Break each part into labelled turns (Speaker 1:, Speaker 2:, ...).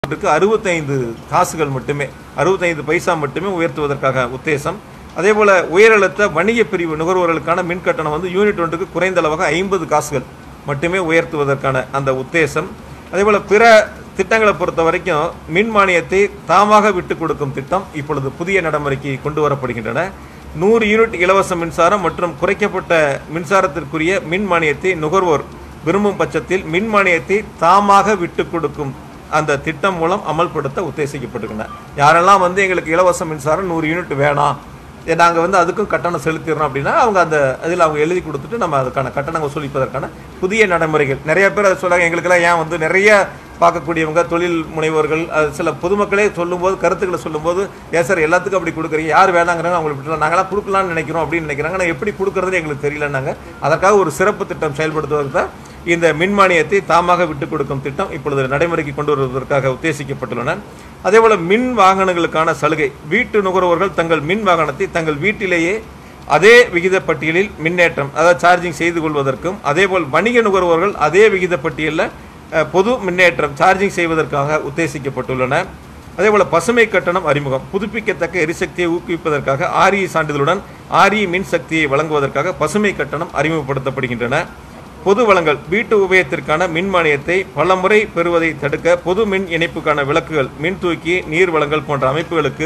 Speaker 1: யூனிட்டுக்கு அறுபத்தைந்து காசுகள் மட்டுமே அறுபத்தைந்து பைசா மட்டுமே உயர்த்துவதற்காக உத்தேசம் அதே போல உயரழுத்த வணிக பிரிவு நுகர்வோர்களுக்கான மின் கட்டணம் வந்து யூனிட் ஒன்றுக்கு குறைந்த அளவாக ஐம்பது காசுகள் மட்டுமே உயர்த்துவதற்கான அந்த உத்தேசம் அதே போல பிற திட்டங்களை பொறுத்த வரைக்கும் மின் மானியத்தை தாமாக விட்டு கொடுக்கும் திட்டம் இப்பொழுது புதிய நடைமுறைக்கு கொண்டு வரப்படுகின்றன நூறு யூனிட் இலவச மின்சாரம் மற்றும் குறைக்கப்பட்ட மின்சாரத்திற்குரிய மின் மானியத்தை நுகர்வோர் விரும்பும் பட்சத்தில் மின் மானியத்தை தாமாக விட்டு கொடுக்கும் அந்த திட்டம் மூலம் அமல்படுத்த உத்தேசிக்கப்பட்டிருக்கின்றன யாரெல்லாம் வந்து எங்களுக்கு இலவச மின்சாரம் நூறு யூனிட் வேணாம் நாங்கள் வந்து அதுக்கும் கட்டணம் செலுத்திடுறோம் அப்படின்னா அவங்க அந்த அதில் அவங்க எழுதி கொடுத்துட்டு நம்ம அதுக்கான கட்டணம் வசூலிப்பதற்கான புதிய நடைமுறைகள் நிறைய பேர் அதை சொல்றாங்க எங்களுக்கெல்லாம் ஏன் வந்து நிறைய பார்க்கக்கூடியவங்க தொழில் முனைவோர்கள் அது சில பொதுமக்களே சொல்லும்போது கருத்துக்களை சொல்லும்போது ஏன் சார் எல்லாத்துக்கும் அப்படி கொடுக்குறீங்க யார் வேணாங்கிறாங்க அவங்களுக்கு விட்டுலாம் நாங்களாம் கொடுக்கலாம்னு நினைக்கிறோம் அப்படின்னு நினைக்கிறாங்க ஆனால் எப்படி கொடுக்குறதுன்னு எங்களுக்கு தெரியலன்னாங்க அதற்காக ஒரு சிறப்பு திட்டம் செயல்படுத்துவதற்கு தான் இந்த மின் மானியத்தை தாமாக விட்டுக் கொடுக்கும் திட்டம் இப்பொழுது நடைமுறைக்கு கொண்டு வருவதற்காக உத்தேசிக்கப்பட்டுள்ளன அதேபோல மின் வாகனங்களுக்கான சலுகை வீட்டு நுகர்வோர்கள் தங்கள் மின் வாகனத்தை தங்கள் வீட்டிலேயே அதே விகித பட்டியலில் மின்னேற்றம் அதாவது சார்ஜிங் செய்து கொள்வதற்கும் அதேபோல் வணிக நுகர்வோர்கள் அதே விகித பட்டியலில் அஹ், பொது மின்னேற்றம் சார்ஜிங் செய்வதற்காக உத்தேசிக்கப்பட்டுள்ளன அதேபோல பசுமை கட்டணம் அறிமுகம் புதுப்பிக்கத்தக்க எரிசக்தியை ஊக்குவிப்பதற்காக ஆர்இ சான்றிதழுடன் ஆர்இ மின் சக்தியை வழங்குவதற்காக பசுமை கட்டணம் அறிமுகப்படுத்தப்படுகின்றன பொது வளங்கள் வீட்டு உபயோகத்திற்கான மின் மானியத்தை பல முறை பெறுவதை தடுக்க பொது மின் இணைப்புக்கான விளக்குகள் மின் தூக்கி நீர் வளங்கள் போன்ற அமைப்புகளுக்கு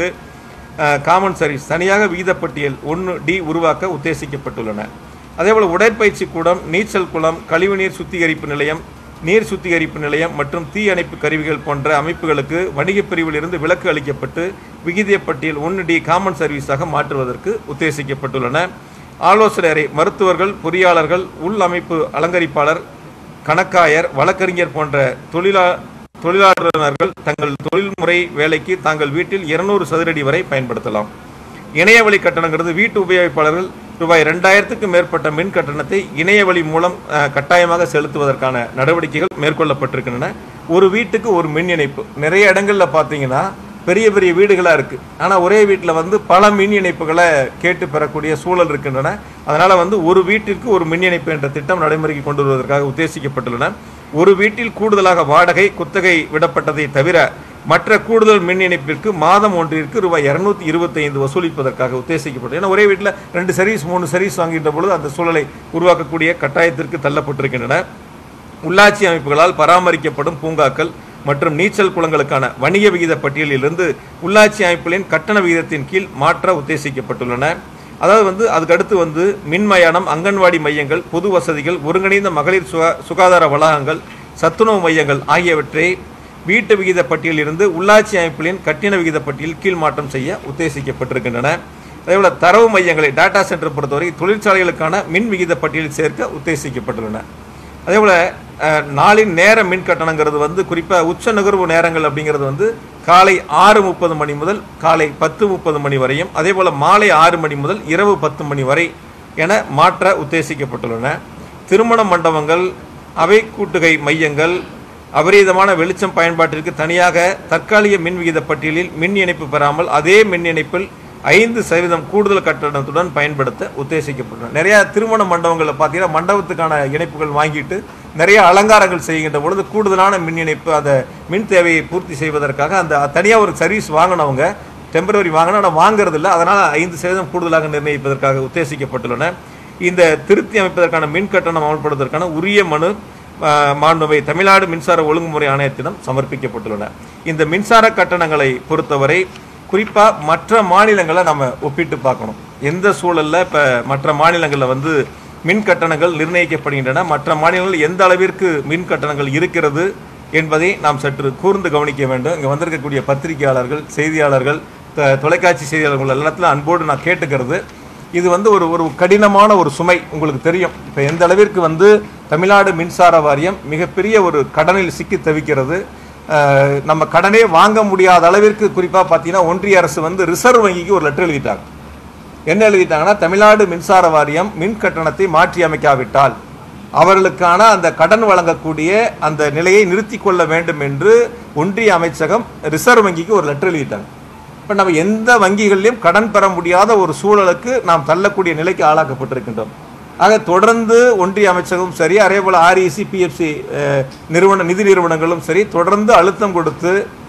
Speaker 1: காமன் சர்வீஸ் தனியாக விகிதப்பட்டியல் ஒன்று டி உருவாக்க உத்தேசிக்கப்பட்டுள்ளன அதேபோல் உடற்பயிற்சி கூடம் நீச்சல் குளம் கழிவுநீர் சுத்திகரிப்பு நிலையம் நீர் சுத்திகரிப்பு நிலையம் மற்றும் தீ அணைப்பு கருவிகள் போன்ற அமைப்புகளுக்கு வணிகப் பிரிவிலிருந்து விலக்கு அளிக்கப்பட்டு விகிதிய பட்டியல் ஒன்று டி காமன் சர்வீஸாக மாற்றுவதற்கு உத்தேசிக்கப்பட்டுள்ளன ஆலோசனை அறை மருத்துவர்கள் பொறியாளர்கள் உள் அமைப்பு அலங்கரிப்பாளர் கணக்காயர் வழக்கறிஞர் போன்ற தொழிலா தொழிலாளர்கள் தங்கள் தொழில்முறை வேலைக்கு தாங்கள் வீட்டில் இருநூறு சதுரடி வரை பயன்படுத்தலாம் இணையவழி கட்டணங்கிறது வீட்டு உபயோகிப்பாளர்கள் ரூபாய் ரெண்டாயிரத்துக்கும் மேற்பட்ட மின் கட்டணத்தை இணையவழி மூலம் அஹ், கட்டாயமாக செலுத்துவதற்கான நடவடிக்கைகள் மேற்கொள்ளப்பட்டிருக்கின்றன ஒரு வீட்டுக்கு ஒரு மின் இணைப்பு நிறைய இடங்கள்ல பார்த்தீங்கன்னா பெரிய பெரிய வீடுகளாக இருக்குது ஆனால் ஒரே வீட்டில் வந்து பல மின் இணைப்புகளை கேட்டு பெறக்கூடிய சூழல் இருக்கின்றன அதனால் வந்து ஒரு வீட்டிற்கு ஒரு மின் இணைப்பு என்ற திட்டம் நடைமுறைக்கு கொண்டு வருவதற்காக உத்தேசிக்கப்பட்டுள்ளன ஒரு வீட்டில் கூடுதலாக வாடகை குத்தகை விடப்பட்டதை தவிர மற்ற கூடுதல் மின் இணைப்பிற்கு மாதம் ஒன்றிற்கு ரூபாய் இரநூத்தி இருபத்தைந்து வசூலிப்பதற்காக உத்தேசிக்கப்பட்டது ஏன்னா ஒரே வீட்டில் ரெண்டு சர்வீஸ் மூணு சர்வீஸ் வாங்கின்ற பொழுது அந்த சூழலை உருவாக்கக்கூடிய கட்டாயத்திற்கு தள்ளப்பட்டிருக்கின்றன உள்ளாட்சி அமைப்புகளால் பராமரிக்கப்படும் பூங்காக்கள் மற்றும் நீச்சல் குளங்களுக்கான வணிக விகித பட்டியலிலிருந்து உள்ளாட்சி அமைப்புகளின் கட்டண விகிதத்தின் கீழ் மாற்ற உத்தேசிக்கப்பட்டுள்ளன அதாவது வந்து அதுக்கு அடுத்து வந்து மின்மயானம் அங்கன்வாடி மையங்கள் பொது வசதிகள் ஒருங்கிணைந்த மகளிர் சுகா சுகாதார வளாகங்கள் சத்துணவு மையங்கள் ஆகியவற்றை வீட்டு விகித பட்டியலிலிருந்து உள்ளாட்சி அமைப்புகளின் கட்டிண விகித பட்டியல் கீழ் மாற்றம் செய்ய உத்தேசிக்கப்பட்டிருக்கின்றன அதேபோல தரவு மையங்களை டாடா சென்டர் பொறுத்தவரை தொழிற்சாலைகளுக்கான மின் விகித பட்டியலில் சேர்க்க உத்தேசிக்கப்பட்டுள்ளன அதேபோல அஹ், நாளின் நேர மின் கட்டணங்கிறது வந்து குறிப்பாக உச்ச நுகர்வு நேரங்கள் அப்படிங்கிறது வந்து காலை ஆறு முப்பது மணி முதல் காலை பத்து முப்பது மணி வரையும் அதே போல மாலை ஆறு மணி முதல் இரவு பத்து மணி வரை என மாற்ற உத்தேசிக்கப்பட்டுள்ளன திருமண மண்டபங்கள் அவை கூட்டுகை மையங்கள் அபரீதமான வெளிச்சம் பயன்பாட்டிற்கு தனியாக தற்காலிக மின் விகித பட்டியலில் மின் இணைப்பு பெறாமல் அதே மின் இணைப்பில் ஐந்து சதவீதம் கூடுதல் கட்டணத்துடன் பயன்படுத்த உத்தேசிக்கப்பட்டுள்ளன நிறைய திருமண மண்டபங்களில் பார்த்தீங்கன்னா மண்டபத்துக்கான இணைப்புகள் வாங்கிட்டு நிறைய அலங்காரங்கள் செய்கின்ற பொழுது கூடுதலான மின் இணைப்பு அந்த மின் தேவையை பூர்த்தி செய்வதற்காக அந்த தனியாக ஒரு சர்வீஸ் வாங்கினவங்க டெம்பரவரி வாங்கினா ஆனால் வாங்குறது இல்லை அதனால் ஐந்து சதவீதம் கூடுதலாக நிர்ணயிப்பதற்காக உத்தேசிக்கப்பட்டுள்ளன இந்த திருத்தி அமைப்பதற்கான மின் கட்டணம் அமல்படுவதற்கான உரிய மனு ஆஹ், மாண்புமை தமிழ்நாடு மின்சார ஒழுங்குமுறை ஆணையத்திடம் சமர்ப்பிக்கப்பட்டுள்ளன இந்த மின்சார கட்டணங்களை பொறுத்தவரை குறிப்பாக மற்ற மாநிலங்களை நம்ம ஒப்பிட்டு பார்க்கணும் எந்த சூழல்ல இப்போ மற்ற மாநிலங்களில் வந்து மின் கட்டணங்கள் நிர்ணயிக்கப்படுகின்றன மற்ற மாநிலங்களில் எந்த அளவிற்கு மின் கட்டணங்கள் இருக்கிறது என்பதை நாம் சற்று கூர்ந்து கவனிக்க வேண்டும் இங்கே வந்திருக்கக்கூடிய பத்திரிகையாளர்கள் செய்தியாளர்கள் த- தொலைக்காட்சி செய்தியாளர்கள் எல்லாத்திலும் அன்போடு நான் கேட்டுக்கிறது இது வந்து ஒரு ஒரு கடினமான ஒரு சுமை உங்களுக்கு தெரியும் இப்போ எந்த அளவிற்கு வந்து தமிழ்நாடு மின்சார வாரியம் மிகப்பெரிய ஒரு கடனில் சிக்கி தவிக்கிறது அஹ், நம்ம கடனே வாங்க முடியாத அளவிற்கு குறிப்பாக பார்த்தீங்கன்னா ஒன்றிய அரசு வந்து ரிசர்வ் வங்கிக்கு ஒரு லெட்டர் எழுதிட்டாங்க என்ன எழுதிட்டாங்கன்னா தமிழ்நாடு மின்சார வாரியம் மின் கட்டணத்தை மாற்றி அமைக்காவிட்டால் அவர்களுக்கான அந்த கடன் வழங்கக்கூடிய அந்த நிலையை நிறுத்தி கொள்ள வேண்டும் என்று ஒன்றிய அமைச்சகம் ரிசர்வ் வங்கிக்கு ஒரு லெட்டர் எழுதிட்டாங்க இப்போ நம்ம எந்த வங்கிகளிலும் கடன் பெற முடியாத ஒரு சூழலுக்கு நாம் தள்ளக்கூடிய நிலைக்கு ஆளாக்கப்பட்டிருக்கின்றோம் ஆக தொடர்ந்து ஒன்றிய அமைச்சகம் சரி அதே போல் ஆர்இசி பிஎஃப்சி நிறுவன நிதி நிறுவனங்களும் சரி தொடர்ந்து அழுத்தம் கொடுத்து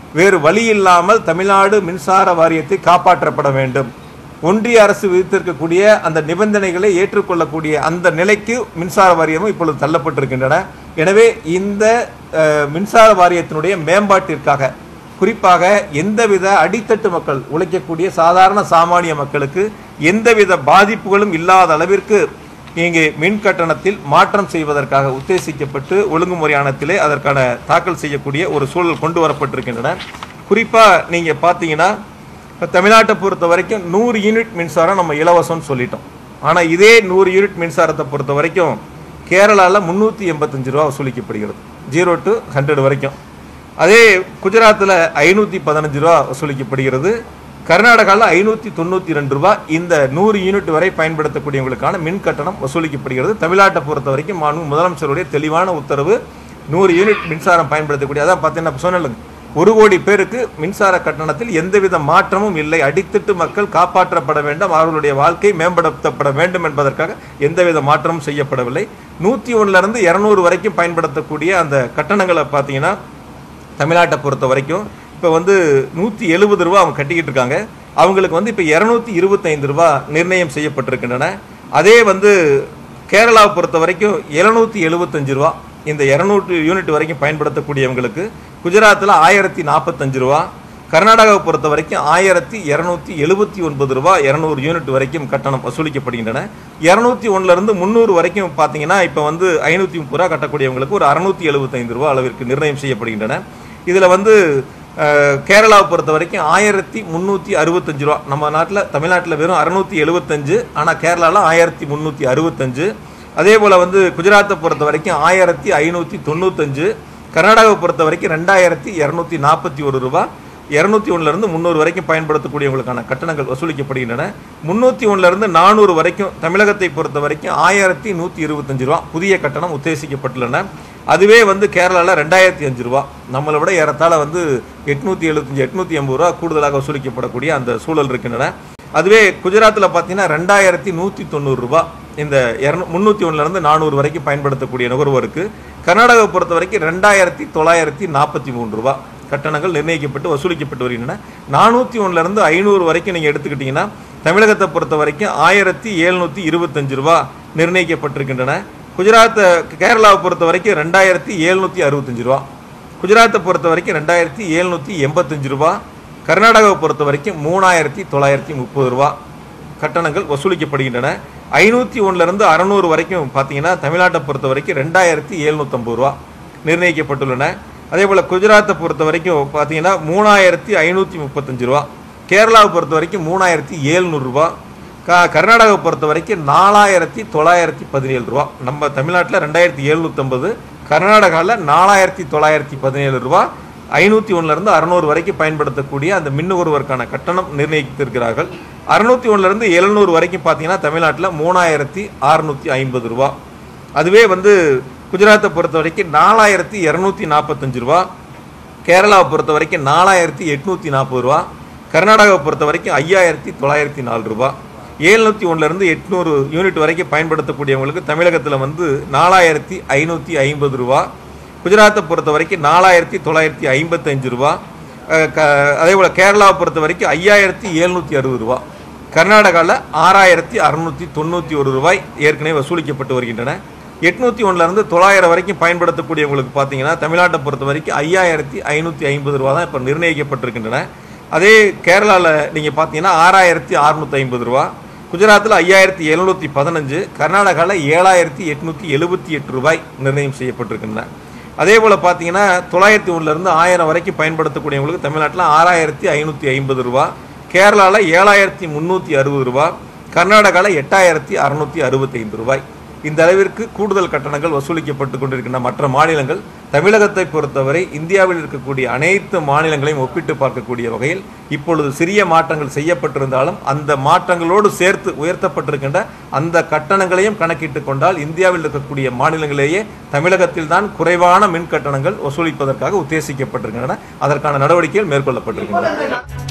Speaker 1: வேறு வழி இல்லாமல் தமிழ்நாடு மின்சார வாரியத்தை காப்பாற்றப்பட வேண்டும் ஒன்றிய அரசு விதித்திருக்கக்கூடிய அந்த நிபந்தனைகளை ஏற்றுக்கொள்ளக்கூடிய அந்த நிலைக்கு மின்சார வாரியமும் இப்பொழுது தள்ளப்பட்டிருக்கின்றன எனவே இந்த அஹ், மின்சார வாரியத்தினுடைய மேம்பாட்டிற்காக குறிப்பாக எந்தவித அடித்தட்டு மக்கள் உழைக்கக்கூடிய சாதாரண சாமானிய மக்களுக்கு எந்தவித பாதிப்புகளும் இல்லாத அளவிற்கு இங்கே மின் கட்டணத்தில் மாற்றம் செய்வதற்காக உத்தேசிக்கப்பட்டு ஒழுங்குமுறையானத்திலே அதற்கான தாக்கல் செய்யக்கூடிய ஒரு சூழல் கொண்டு வரப்பட்டிருக்கின்றன குறிப்பாக நீங்கள் பார்த்தீங்கன்னா இப்போ தமிழ்நாட்டை பொறுத்த வரைக்கும் நூறு யூனிட் மின்சாரம் நம்ம இலவசம்னு சொல்லிட்டோம் ஆனால் இதே நூறு யூனிட் மின்சாரத்தை பொறுத்த வரைக்கும் கேரளாவில் முந்நூற்றி எண்பத்தஞ்சு ரூபா வசூலிக்கப்படுகிறது ஜீரோ டு ஹண்ட்ரட் வரைக்கும் அதே குஜராத்தில் ஐநூற்றி பதினஞ்சு ரூபா வசூலிக்கப்படுகிறது கர்நாடகாவில் ஐநூற்றி தொண்ணூற்றி ரெண்டு ரூபா இந்த நூறு யூனிட் வரை பயன்படுத்தக்கூடியவங்களுக்கான மின் கட்டணம் வசூலிக்கப்படுகிறது தமிழ்நாட்டை பொறுத்த வரைக்கும் மாண்பு முதலமைச்சருடைய தெளிவான உத்தரவு நூறு யூனிட் மின்சாரம் பயன்படுத்தக்கூடிய அதான் பார்த்தீங்கன்னா சொன்னேன் ஒரு கோடி பேருக்கு மின்சார கட்டணத்தில் எந்தவித மாற்றமும் இல்லை அடித்தட்டு மக்கள் காப்பாற்றப்பட வேண்டும் அவர்களுடைய வாழ்க்கை மேம்படுத்தப்பட வேண்டும் என்பதற்காக எந்தவித மாற்றமும் செய்யப்படவில்லை நூற்றி இருந்து இரநூறு வரைக்கும் பயன்படுத்தக்கூடிய அந்த கட்டணங்களை பார்த்தீங்கன்னா தமிழ்நாட்டை பொறுத்த வரைக்கும் இப்போ வந்து நூற்றி எழுபது ரூபா அவங்க கட்டிக்கிட்டு இருக்காங்க அவங்களுக்கு வந்து இப்போ இரநூத்தி இருபத்தைந்து ரூபா நிர்ணயம் செய்யப்பட்டிருக்கின்றன அதே வந்து கேரளாவை பொறுத்த வரைக்கும் எழுநூற்றி எழுபத்தஞ்சு ரூபா இந்த இரநூறு யூனிட் வரைக்கும் பயன்படுத்தக்கூடியவங்களுக்கு குஜராத்தில் ஆயிரத்தி நாற்பத்தஞ்சு ரூபா கர்நாடகாவை பொறுத்த வரைக்கும் ஆயிரத்தி இரநூத்தி எழுபத்தி ஒன்பது ரூபா இரநூறு யூனிட் வரைக்கும் கட்டணம் வசூலிக்கப்படுகின்றன இரநூத்தி ஒன்றுலேருந்து முந்நூறு வரைக்கும் பார்த்தீங்கன்னா இப்போ வந்து ஐநூற்றி முப்பது ரூபா கட்டக்கூடியவங்களுக்கு ஒரு அறுநூத்தி எழுபத்தைந்து ரூபா அளவிற்கு நிர்ணயம் செய்யப்படுகின்றன இதில் வந்து அஹ், கேரளாவை பொறுத்த வரைக்கும் ஆயிரத்தி முந்நூற்றி அறுபத்தஞ்சு ரூபா நம்ம நாட்டில் தமிழ்நாட்டில் வெறும் அறுநூத்தி எழுபத்தஞ்சு ஆனால் கேரளாவில் ஆயிரத்தி முந்நூற்றி அறுபத்தஞ்சு அதே போல் வந்து குஜராத்தை பொறுத்த வரைக்கும் ஆயிரத்தி ஐநூற்றி தொண்ணூத்தஞ்சு கர்நாடகாவை பொறுத்த வரைக்கும் ரெண்டாயிரத்தி இரநூத்தி நாற்பத்தி ஒரு ரூபா இரநூத்தி ஒன்றுலேருந்து முந்நூறு வரைக்கும் பயன்படுத்தக்கூடியவங்களுக்கான கட்டணங்கள் வசூலிக்கப்படுகின்றன முந்நூற்றி ஒன்றுலேருந்து நானூறு வரைக்கும் தமிழகத்தை பொறுத்த வரைக்கும் ஆயிரத்தி நூற்றி இருபத்தஞ்சு ரூபா புதிய கட்டணம் உத்தேசிக்கப்பட்டுள்ளன அதுவே வந்து கேரளாவில் ரெண்டாயிரத்தி அஞ்சு ரூபா நம்மளை விட ஏறத்தாழ வந்து எட்நூற்றி எழுபத்தஞ்சு எட்நூற்றி எண்பது ரூபா கூடுதலாக வசூலிக்கப்படக்கூடிய அந்த சூழல் இருக்கின்றன அதுவே குஜராத்தில் பார்த்தீங்கன்னா ரெண்டாயிரத்தி நூற்றி தொண்ணூறு ரூபா இந்த இரநூ முந்நூற்றி ஒன்றுலேருந்து நானூறு வரைக்கும் பயன்படுத்தக்கூடிய நுகர்வோருக்கு கர்நாடகாவை பொறுத்த வரைக்கும் ரெண்டாயிரத்தி தொள்ளாயிரத்தி நாற்பத்தி மூணு ரூபா கட்டணங்கள் நிர்ணயிக்கப்பட்டு வசூலிக்கப்பட்டு வருகின்றன நானூற்றி ஒன்றுலேருந்து ஐநூறு வரைக்கும் நீங்கள் எடுத்துக்கிட்டிங்கன்னா தமிழகத்தை பொறுத்த வரைக்கும் ஆயிரத்தி எழுநூற்றி இருபத்தஞ்சு ரூபா நிர்ணயிக்கப்பட்டிருக்கின்றன குஜராத்தை கேரளாவை பொறுத்த வரைக்கும் ரெண்டாயிரத்தி எழுநூற்றி அறுபத்தஞ்சு ரூபா குஜராத்தை பொறுத்த வரைக்கும் ரெண்டாயிரத்தி எழுநூற்றி எண்பத்தஞ்சு ரூபா கர்நாடகாவை பொறுத்த வரைக்கும் மூணாயிரத்தி தொள்ளாயிரத்தி முப்பது ரூபா கட்டணங்கள் வசூலிக்கப்படுகின்றன ஐநூற்றி ஒன்றுலேருந்து அறநூறு வரைக்கும் பார்த்தீங்கன்னா தமிழ்நாட்டை பொறுத்த வரைக்கும் ரெண்டாயிரத்தி எழுநூற்றம்பது ரூபா நிர்ணயிக்கப்பட்டுள்ளன அதே போல் குஜராத்தை பொறுத்த வரைக்கும் பார்த்தீங்கன்னா மூணாயிரத்தி ஐநூற்றி முப்பத்தஞ்சு ரூபா கேரளாவை பொறுத்த வரைக்கும் மூணாயிரத்தி ஏழ்நூறுரூவா க கர்நாடகாவை பொறுத்த வரைக்கும் நாலாயிரத்தி தொள்ளாயிரத்தி பதினேழு ரூபா நம்ம தமிழ்நாட்டில் ரெண்டாயிரத்தி எழுநூற்றம்பது கர்நாடகாவில் நாலாயிரத்தி தொள்ளாயிரத்தி பதினேழு ரூபா ஐநூற்றி ஒன்றுலேருந்து அறநூறு வரைக்கும் பயன்படுத்தக்கூடிய அந்த மின் நுகர்வோருக்கான கட்டணம் நிர்ணயித்திருக்கிறார்கள் அறுநூத்தி ஒன்றுலேருந்து எழுநூறு வரைக்கும் பார்த்தீங்கன்னா தமிழ்நாட்டில் மூணாயிரத்தி அறுநூற்றி ஐம்பது ரூபா அதுவே வந்து குஜராத்தை பொறுத்த வரைக்கும் நாலாயிரத்தி இரநூத்தி நாற்பத்தஞ்சு ரூபா கேரளாவை பொறுத்த வரைக்கும் நாலாயிரத்தி எட்நூற்றி நாற்பது ரூபா கர்நாடகாவை பொறுத்த வரைக்கும் ஐயாயிரத்தி தொள்ளாயிரத்தி நாலு ரூபா ஏழ்நூற்றி ஒன்றுலேருந்து எட்நூறு யூனிட் வரைக்கும் பயன்படுத்தக்கூடியவங்களுக்கு தமிழகத்தில் வந்து நாலாயிரத்தி ஐநூற்றி ஐம்பது ரூபா குஜராத்தை பொறுத்த வரைக்கும் நாலாயிரத்தி தொள்ளாயிரத்தி ஐம்பத்தஞ்சு ரூபா அஹ் க அதே போல் கேரளாவை பொறுத்த வரைக்கும் ஐயாயிரத்தி எழுநூற்றி அறுபது ரூபா கர்நாடகாவில் ஆறாயிரத்தி அறுநூற்றி தொண்ணூற்றி ஒரு ரூபாய் ஏற்கனவே வசூலிக்கப்பட்டு வருகின்றன எட்நூற்றி ஒன்றுலேருந்து தொள்ளாயிரம் வரைக்கும் பயன்படுத்தக்கூடியவங்களுக்கு பார்த்தீங்கன்னா தமிழ்நாட்டை பொறுத்த வரைக்கும் ஐயாயிரத்தி ஐநூற்றி ஐம்பது ரூபா தான் இப்போ நிர்ணயிக்கப்பட்டிருக்கின்றன அதே கேரளாவில் நீங்கள் பார்த்தீங்கன்னா ஆறாயிரத்தி அறுநூற்றி ஐம்பது ரூபா குஜராத்தில் ஐயாயிரத்தி எழுநூற்றி பதினஞ்சு கர்நாடகாவில் ஏழாயிரத்தி எட்நூற்றி எழுபத்தி எட்டு ரூபாய் நிர்ணயம் செய்யப்பட்டிருக்கின்றன அதே போல் பார்த்தீங்கன்னா தொள்ளாயிரத்தி ஒன்றுலேருந்து ஆயிரம் வரைக்கும் பயன்படுத்தக்கூடியவங்களுக்கு தமிழ்நாட்டில் ஆறாயிரத்தி ஐநூற்றி ஐம்பது ரூபா கேரளாவில் ஏழாயிரத்தி முந்நூற்றி அறுபது ரூபா கர்நாடகாவில் எட்டாயிரத்தி அறுநூற்றி அறுபத்தைந்து ரூபாய் இந்த அளவிற்கு கூடுதல் கட்டணங்கள் வசூலிக்கப்பட்டு கொண்டிருக்கின்ற மற்ற மாநிலங்கள் தமிழகத்தை பொறுத்தவரை இந்தியாவில் இருக்கக்கூடிய அனைத்து மாநிலங்களையும் ஒப்பிட்டு பார்க்கக்கூடிய வகையில் இப்பொழுது சிறிய மாற்றங்கள் செய்யப்பட்டிருந்தாலும் அந்த மாற்றங்களோடு சேர்த்து உயர்த்தப்பட்டிருக்கின்ற அந்த கட்டணங்களையும் கணக்கிட்டு கொண்டால் இந்தியாவில் இருக்கக்கூடிய மாநிலங்களிலேயே தமிழகத்தில் தான் குறைவான மின் கட்டணங்கள் வசூலிப்பதற்காக உத்தேசிக்கப்பட்டிருக்கின்றன அதற்கான நடவடிக்கைகள் மேற்கொள்ளப்பட்டிருக்கின்றன